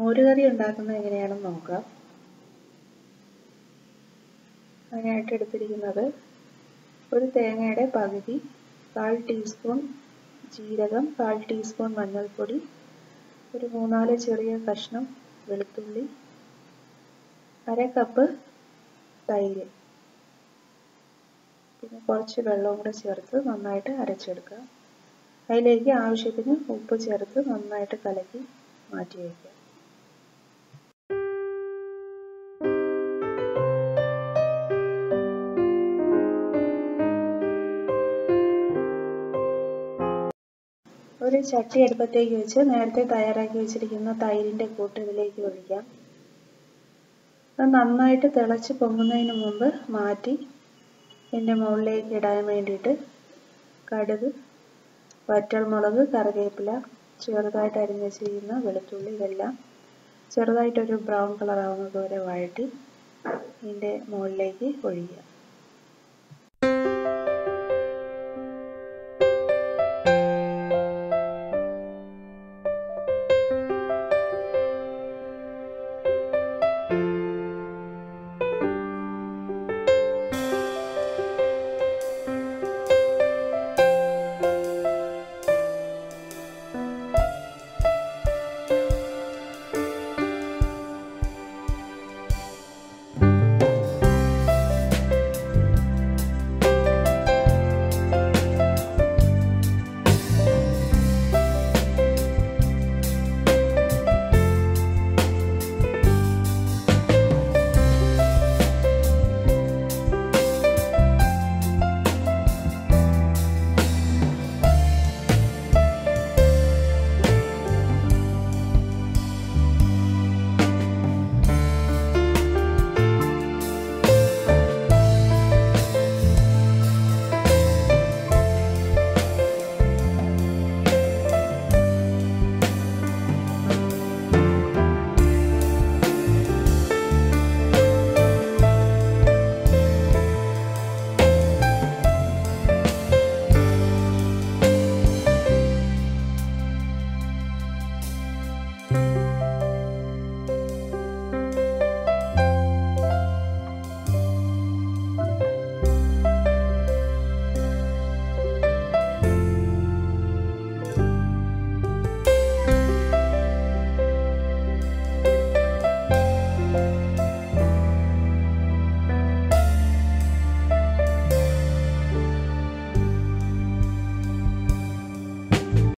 മോരുകറി ഉണ്ടാക്കുന്നത് എങ്ങനെയാണെന്ന് നോക്കാം അതിനായിട്ട് എടുത്തിരിക്കുന്നത് ഒരു തേങ്ങയുടെ പകുതി കാൽ ടീസ്പൂൺ ജീരകം കാൽ ടീസ്പൂൺ മഞ്ഞൾപ്പൊടി ഒരു മൂന്നാല് ചെറിയ കഷ്ണം വെളുത്തുള്ളി അര കപ്പ് തൈര് പിന്നെ കുറച്ച് വെള്ളവും കൂടെ ചേർത്ത് നന്നായിട്ട് അരച്ചെടുക്കുക അതിലേക്ക് ആവശ്യത്തിന് ഉപ്പ് ചേർത്ത് നന്നായിട്ട് കലക്കി മാറ്റി വയ്ക്കുക ഒരു ചട്ടി അടുപ്പത്തേക്ക് വെച്ച് നേരത്തെ തയ്യാറാക്കി വെച്ചിരിക്കുന്ന തൈരിൻ്റെ കൂട്ട് ഇതിലേക്ക് ഒഴിക്കാം അത് നന്നായിട്ട് തിളച്ച് പൊങ്ങുന്നതിന് മുമ്പ് മാറ്റി ഇതിൻ്റെ മുകളിലേക്ക് ഇടാൻ വേണ്ടിയിട്ട് കടുക് വറ്റൽമുളക് കറിവേപ്പില ചെറുതായിട്ട് അരിഞ്ഞ് വെച്ചിരിക്കുന്ന വെളുത്തുള്ളി ഇതെല്ലാം ചെറുതായിട്ടൊരു ബ്രൗൺ കളർ ആവുന്നത് വരെ വഴറ്റി ഇതിൻ്റെ മുകളിലേക്ക് ഒഴിക്കുക